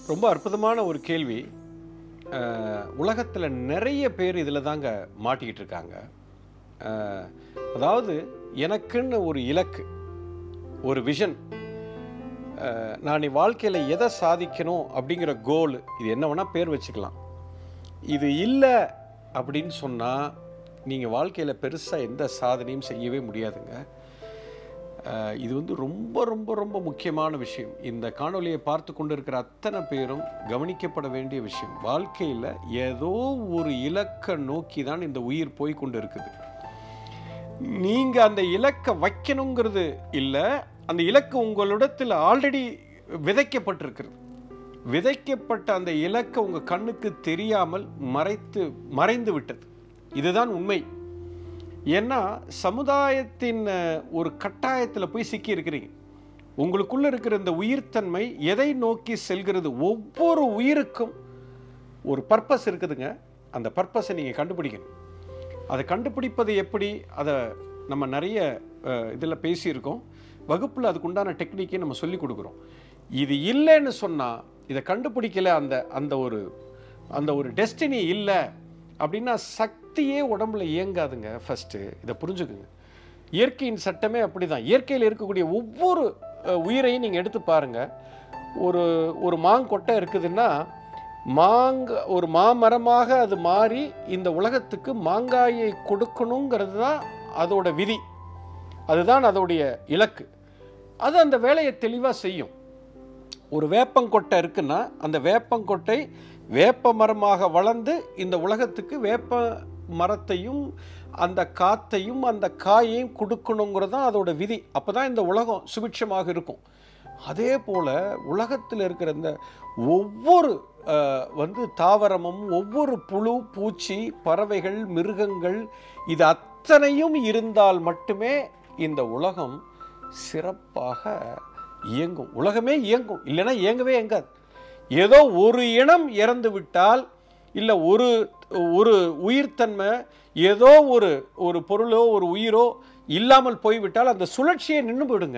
ரொம்ப அற்புதமான ஒரு கேள்வி உலகத்தில் நிறைய பேர் இதில் தாங்க மாட்டிக்கிட்டு இருக்காங்க அஹ், அதாவது எனக்குன்னு ஒரு இலக்கு ஒரு விஷன் நான் வாழ்க்கையில் எதை சாதிக்கணும் அப்படிங்கிற கோல் இது என்ன வேணால் பேர் வச்சுக்கலாம் இது இல்லை அப்படின்னு சொன்னால் நீங்கள் வாழ்க்கையில் பெருசாக எந்த சாதனையும் செய்யவே முடியாதுங்க அஹ், இது வந்து ரொம்ப ரொம்ப ரொம்ப முக்கியமான விஷயம் இந்த காணொளியை பார்த்து கொண்டு இருக்கிற அத்தனை பேரும் கவனிக்கப்பட வேண்டிய விஷயம் வாழ்க்கையில் ஏதோ ஒரு இலக்கை நோக்கி தான் இந்த உயிர் போய் கொண்டு இருக்குது நீங்கள் அந்த இலக்கை வைக்கணுங்கிறது இல்லை அந்த இலக்கு உங்களிடத்தில் ஆல்ரெடி விதைக்கப்பட்டிருக்கிறது விதைக்கப்பட்ட அந்த இலக்கை உங்கள் கண்ணுக்கு தெரியாமல் மறைத்து மறைந்து விட்டது இதுதான் உண்மை ஏன்னா சமுதாயத்தின் அஹ், ஒரு கட்டாயத்தில் போய் சிக்கி இருக்கிறீங்க உங்களுக்குள்ள இருக்கிற இந்த உயிர்த்தன்மை எதை நோக்கி செல்கிறது ஒவ்வொரு உயிருக்கும் ஒரு பர்பஸ் இருக்குதுங்க அந்த பர்பஸை நீங்கள் கண்டுபிடிக்கணும் அதை கண்டுபிடிப்பது எப்படி அதை நம்ம நிறைய இதில் பேசியிருக்கோம் வகுப்பில் அதுக்குண்டான டெக்னிக்கை நம்ம சொல்லி கொடுக்குறோம் இது இல்லைன்னு சொன்னால் இதை கண்டுபிடிக்கல அந்த அந்த ஒரு அந்த ஒரு டெஸ்டினி இல்லை அப்படின்னா சக்தியே உடம்புல இயங்காதுங்க ஃபஸ்ட்டு இதை புரிஞ்சுக்குங்க இயற்கையின் சட்டமே அப்படிதான் இயற்கையில் இருக்கக்கூடிய ஒவ்வொரு அஹ், உயிரையும் நீங்கள் எடுத்து பாருங்கள் ஒரு ஒரு மாங்கொட்டை இருக்குதுன்னா மாங்க ஒரு மாமரமாக அது மாறி இந்த உலகத்துக்கு மாங்காயை கொடுக்கணுங்கிறது தான் அதோட விதி அதுதான் அதோடைய இலக்கு அது அந்த வேலையை தெளிவாக செய்யும் ஒரு வேப்பங்கொட்டை இருக்குன்னா அந்த வேப்பங்கொட்டை வேப்ப மரமாக வளர்ந்து இந்த உலகத்துக்கு வேப்ப மரத்தையும் அந்த காத்தையும் அந்த காயையும் கொடுக்கணுங்கிறது தான் அதோட விதி அப்போ தான் இந்த உலகம் சுபிட்சமாக இருக்கும் அதே போல் உலகத்தில் இருக்கிற இந்த ஒவ்வொரு அஹ், வந்து தாவரமும் ஒவ்வொரு புழு பூச்சி பறவைகள் மிருகங்கள் இது அத்தனையும் இருந்தால் மட்டுமே இந்த உலகம் சிறப்பாக இயங்கும் உலகமே இயங்கும் இல்லைன்னா இயங்கவே இயங்காது ஏதோ ஒரு இனம் இறந்து விட்டால் இல்லை ஒரு ஒரு உயிர்த்தன்மை ஏதோ ஒரு ஒரு பொருளோ ஒரு உயிரோ இல்லாமல் போய்விட்டால் அந்த சுழற்சியை நின்று போயிடுங்க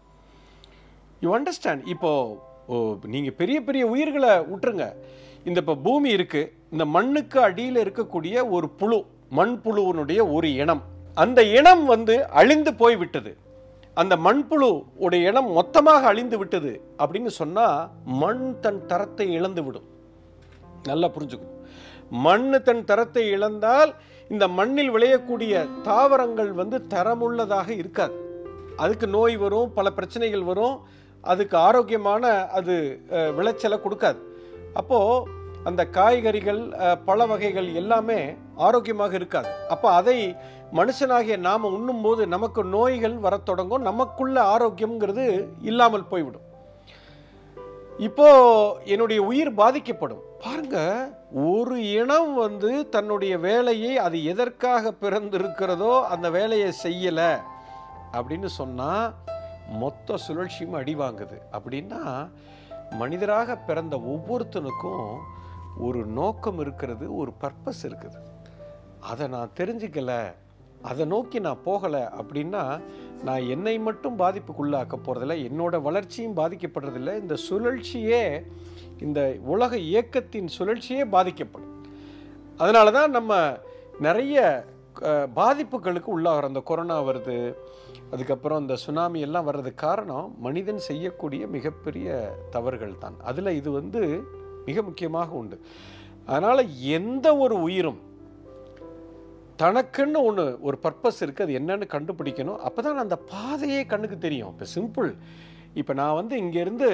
யூ அண்டர்ஸ்டாண்ட் இப்போ ஓ நீங்கள் பெரிய பெரிய உயிர்களை விட்டுருங்க இந்த இப்போ பூமி இருக்குது இந்த மண்ணுக்கு அடியில் இருக்கக்கூடிய ஒரு புழு மண் புழுவினுடைய ஒரு இனம் அந்த இனம் வந்து அழிந்து போய் விட்டது அந்த மண்புழு உடைய இனம் மொத்தமாக அழிந்து விட்டது அப்படின்னு சொன்னால் மண் தன் தரத்தை இழந்து விடும் நல்லா புரிஞ்சுக்கணும் மண் தன் தரத்தை இழந்தால் இந்த மண்ணில் விளையக்கூடிய தாவரங்கள் வந்து தரமுள்ளதாக இருக்காது அதுக்கு நோய் வரும் பல பிரச்சனைகள் வரும் அதுக்கு ஆரோக்கியமான அது அஹ், விளைச்சலை கொடுக்காது அப்போது அந்த காய்கறிகள் அஹ், பழ வகைகள் எல்லாமே ஆரோக்கியமாக இருக்காது அப்போ அதை மனுஷனாகிய நாம் உண்ணும்போது நமக்கு நோய்கள் வரத் தொடங்கும் நமக்குள்ள ஆரோக்கியம்ங்கிறது இல்லாமல் போய்விடும் இப்போ என்னுடைய உயிர் பாதிக்கப்படும் பாருங்க ஒரு இனம் வந்து தன்னுடைய வேலையை அது எதற்காக பிறந்திருக்கிறதோ அந்த வேலையை செய்யலை அப்படின்னு சொன்னால் மொத்த சுழற்சியும் அடி வாங்குது அப்படின்னா மனிதராக பிறந்த ஒவ்வொருத்தனுக்கும் ஒரு நோக்கம் இருக்கிறது ஒரு பர்பஸ் இருக்குது அதை நான் தெரிஞ்சுக்கல அதை நோக்கி நான் போகலை அப்படின்னா நான் என்னை மட்டும் பாதிப்புக்குள்ளாக்க போகிறதில்ல என்னோட வளர்ச்சியும் பாதிக்கப்படுறதில்ல இந்த சுழற்சியே இந்த உலக இயக்கத்தின் சுழற்சியே பாதிக்கப்படும் அதனால தான் நம்ம நிறைய அஹ், பாதிப்புகளுக்கு உள்ளாகிறோம் இந்த கொரோனா வருது அதுக்கப்புறம் இந்த சுனாமி எல்லாம் வர்றதுக்கு காரணம் மனிதன் செய்யக்கூடிய மிகப்பெரிய தவறுகள் தான் அதில் இது வந்து மிக முக்கியமாக உண்டு அதனால் எந்த ஒரு உயிரும் தனக்குன்னு ஒன்று ஒரு பர்பஸ் இருக்குது அது என்னன்னு கண்டுபிடிக்கணும் அப்போ தான் அந்த பாதையே கண்ணுக்கு தெரியும் இப்போ சிம்பிள் இப்போ நான் வந்து இங்கேருந்து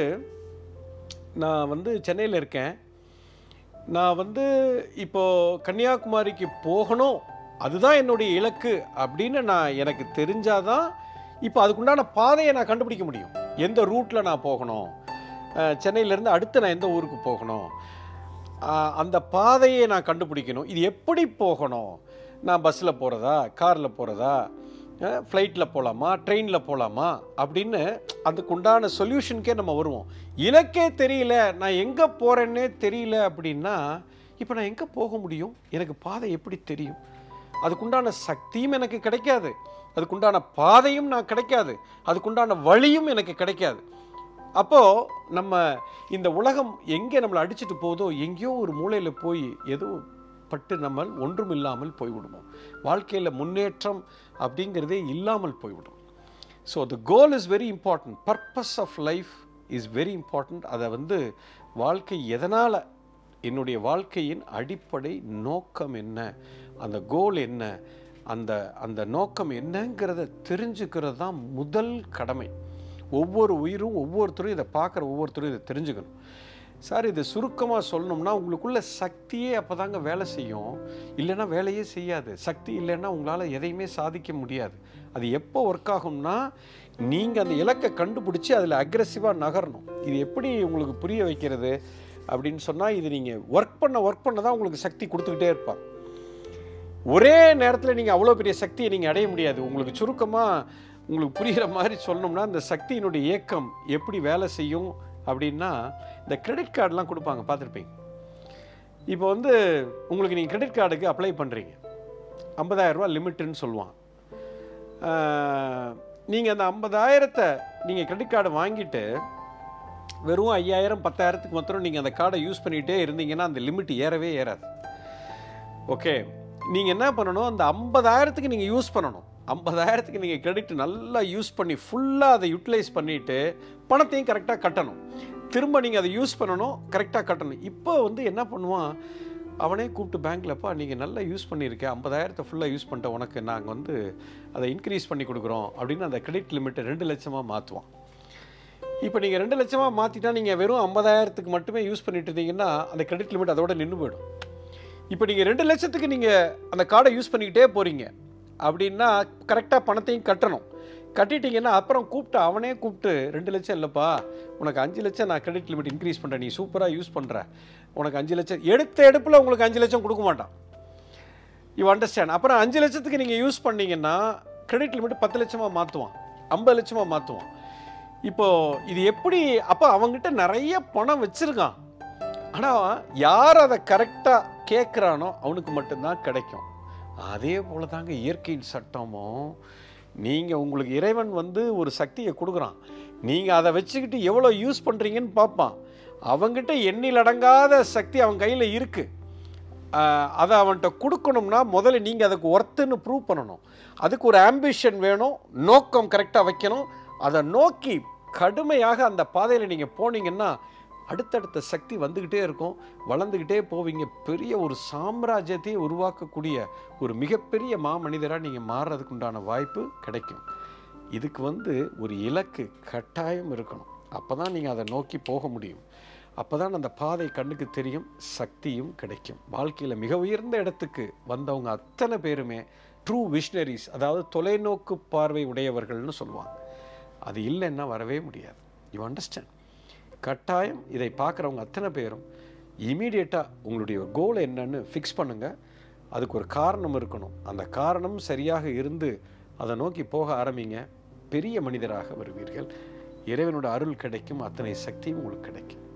நான் வந்து சென்னையில் இருக்கேன் நான் வந்து இப்போ கன்னியாகுமரிக்கு போகணும் அதுதான் என்னுடைய இலக்கு அப்படின்னு நான் எனக்கு தெரிஞ்சாதான் இப்போ அதுக்குண்டான பாதையை நான் கண்டுபிடிக்க முடியும் எந்த ரூட்டில் நான் போகணும் அஹ், சென்னையிலேருந்து அடுத்து நான் எந்த ஊருக்கு போகணும் அஹ், அந்த பாதையை நான் கண்டுபிடிக்கணும் இது எப்படி போகணும் நான் பஸ்ஸில் போகிறதா காரில் போகிறதா ஃப்ளைட்டில் போகலாமா ட்ரெயினில் போகலாமா அப்படின்னு அதுக்குண்டான சொல்யூஷனுக்கே நம்ம வருவோம் இலக்கே தெரியல நான் எங்கே போகிறேன்னே தெரியல அப்படின்னா இப்போ நான் எங்கே போக முடியும் எனக்கு பாதை எப்படி தெரியும் அதுக்குண்டான சக்தியும் எனக்கு கிடைக்காது அதுக்குண்டான பாதையும் நான் கிடைக்காது அதுக்குண்டான வழியும் எனக்கு கிடைக்காது அப்போது நம்ம இந்த உலகம் எங்கே நம்மளை அடிச்சிட்டு போதோ எங்கேயோ ஒரு மூலையில் போய் ஏதோ பட்டு நம்ம ஒன்றும் இல்லாமல் போய்விடுவோம் வாழ்க்கையில் முன்னேற்றம் அப்படிங்கிறதே இல்லாமல் போய்விடும் so the goal is very important purpose of life is very important அதை வந்து வாழ்க்கை எதனால் என்னுடைய வாழ்க்கையின் அடிப்படை நோக்கம் என்ன அந்த கோல் என்ன அந்த அந்த நோக்கம் என்னங்கிறத தெரிஞ்சுக்கிறது தான் முதல் கடமை ஒவ்வொரு உயிரும் ஒவ்வொருத்தரும் இதை பார்க்குற ஒவ்வொருத்தரும் இதை தெரிஞ்சுக்கணும் சார் இது சுருக்கமாக சொல்லணும்னா உங்களுக்குள்ள சக்தியே அப்போ தாங்க வேலை செய்யும் இல்லைன்னா வேலையே செய்யாது சக்தி இல்லைன்னா உங்களால் எதையுமே சாதிக்க முடியாது அது எப்போ ஒர்க் ஆகும்னா நீங்கள் அந்த இலக்கை கண்டுபிடிச்சி அதில் அக்ரெசிவாக நகரணும் இது எப்படி உங்களுக்கு புரிய வைக்கிறது அப்படின்னு சொன்னால் இது நீங்கள் ஒர்க் பண்ண ஒர்க் பண்ண தான் உங்களுக்கு சக்தி கொடுத்துக்கிட்டே இருப்பாங்க ஒரே நேரத்தில் நீங்கள் அவ்வளோ பெரிய சக்தியை நீங்கள் அடைய முடியாது உங்களுக்கு சுருக்கமாக உங்களுக்கு புரிகிற மாதிரி சொல்லணும்னா இந்த சக்தியினுடைய இயக்கம் எப்படி வேலை செய்யும் அப்படின்னா இந்த கிரெடிட் கார்டெலாம் கொடுப்பாங்க பார்த்துருப்பீங்க இப்போ வந்து உங்களுக்கு நீங்கள் கிரெடிட் கார்டுக்கு அப்ளை பண்ணுறீங்க ஐம்பதாயிரரூபா லிமிட்டுன்னு சொல்லுவான் நீங்கள் அந்த ஐம்பதாயிரத்தை நீங்கள் கிரெடிட் கார்டை வாங்கிட்டு வெறும் ஐயாயிரம் பத்தாயிரத்துக்கு மாத்திரம் நீங்கள் அந்த கார்டை யூஸ் பண்ணிகிட்டே இருந்தீங்கன்னா அந்த லிமிட் ஏறவே ஏறாது ஓகே நீங்கள் என்ன பண்ணணும் அந்த ஐம்பதாயிரத்துக்கு நீங்கள் யூஸ் பண்ணணும் ஐம்பதாயிரத்துக்கு நீங்கள் கிரெடிட் நல்லா யூஸ் பண்ணி ஃபுல்லாக அதை யூட்டிலைஸ் பண்ணிவிட்டு பணத்தையும் கரெக்டாக கட்டணும் திரும்ப நீங்கள் அதை யூஸ் பண்ணணும் கரெக்டாக கட்டணும் இப்போ வந்து என்ன பண்ணுவான் அவனே கூப்பிட்டு பேங்க்லப்பா நீங்கள் நல்லா யூஸ் பண்ணியிருக்கேன் ஐம்பதாயிரத்தை ஃபுல்லாக யூஸ் பண்ணிட்ட உனக்கு நாங்கள் வந்து அதை இன்க்ரீஸ் பண்ணி கொடுக்குறோம் அப்படின்னு அந்த கிரெடிட் லிமிட்டை ரெண்டு லட்சமாக மாற்றுவான் இப்போ நீங்கள் ரெண்டு லட்சமாக மாற்றிட்டா நீங்கள் வெறும் ஐம்பதாயிரத்துக்கு மட்டுமே யூஸ் பண்ணிட்டு இருந்தீங்கன்னா அந்த கிரெடிட் லிமிட் அதோட நின்று போயிடும் இப்போ நீங்கள் ரெண்டு லட்சத்துக்கு நீங்கள் அந்த கார்டை யூஸ் பண்ணிக்கிட்டே போகிறீங்க அப்படின்னா கரெக்டாக பணத்தையும் கட்டணும் கட்டிட்டீங்கன்னா அப்புறம் கூப்பிட்டு அவனே கூப்பிட்டு ரெண்டு லட்சம் இல்லைப்பா உனக்கு அஞ்சு லட்சம் நான் கிரெடிட் லிமிட் இன்க்ரீஸ் பண்ணுறேன் நீ சூப்பராக யூஸ் பண்ணுற உனக்கு அஞ்சு லட்சம் எடுத்த எடுப்பில் உங்களுக்கு அஞ்சு லட்சம் கொடுக்க மாட்டான் யூ அண்டர்ஸ்டாண்ட் அப்புறம் அஞ்சு லட்சத்துக்கு நீங்கள் யூஸ் பண்ணீங்கன்னா கிரெடிட் லிமிட் பத்து லட்சமாக மாற்றுவான் ஐம்பது லட்சமாக மாற்றுவான் இப்போ இது எப்படி அப்போ அவங்ககிட்ட நிறைய பணம் வச்சுருக்கான் ஆனால் யார் அதை கரெக்டாக கேட்குறானோ அவனுக்கு மட்டும்தான் கிடைக்கும் அதே போல தாங்க இயற்கையின் சட்டமும் நீங்கள் உங்களுக்கு இறைவன் வந்து ஒரு சக்தியை கொடுக்குறான் நீங்கள் அதை வச்சுக்கிட்டு எவ்வளோ யூஸ் பண்ணுறீங்கன்னு பார்ப்பான் அவங்ககிட்ட எண்ணில் அடங்காத சக்தி அவன் கையில் இருக்குது அதை அவன்கிட்ட கொடுக்கணும்னா முதல்ல நீங்கள் அதுக்கு ஒர்த்துன்னு ப்ரூவ் பண்ணணும் அதுக்கு ஒரு ஆம்பிஷன் வேணும் நோக்கம் கரெக்டாக வைக்கணும் அதை நோக்கி கடுமையாக அந்த பாதையில் நீங்கள் போனீங்கன்னா அடுத்தடுத்த சக்தி வந்துக்கிட்டே இருக்கும் வளர்ந்துக்கிட்டே போவீங்க பெரிய ஒரு சாம்ராஜ்யத்தையே உருவாக்கக்கூடிய ஒரு மிகப்பெரிய மாமனிதராக நீங்கள் மாறுறதுக்கு உண்டான வாய்ப்பு கிடைக்கும் இதுக்கு வந்து ஒரு இலக்கு கட்டாயம் இருக்கணும் அப்போ தான் நீங்கள் அதை நோக்கி போக முடியும் அப்போ தான் அந்த பாதை கண்ணுக்கு தெரியும் சக்தியும் கிடைக்கும் வாழ்க்கையில் மிக உயர்ந்த இடத்துக்கு வந்தவங்க அத்தனை பேருமே ட்ரூ விஷனரிஸ் அதாவது தொலைநோக்கு பார்வை உடையவர்கள்னு சொல்லுவாங்க அது இல்லைன்னா வரவே முடியாது யூ அண்டர்ஸ்டாண்ட் கட்டாயம் இதை பார்க்குறவங்க அத்தனை பேரும் இமீடியட்டாக உங்களுடைய கோல் என்னன்னு ஃபிக்ஸ் பண்ணுங்கள் அதுக்கு ஒரு காரணம் இருக்கணும் அந்த காரணம் சரியாக இருந்து அதை நோக்கி போக ஆரம்பிங்க பெரிய மனிதராக வருவீர்கள் இறைவனோட அருள் கிடைக்கும் அத்தனை சக்தியும் உங்களுக்கு கிடைக்கும்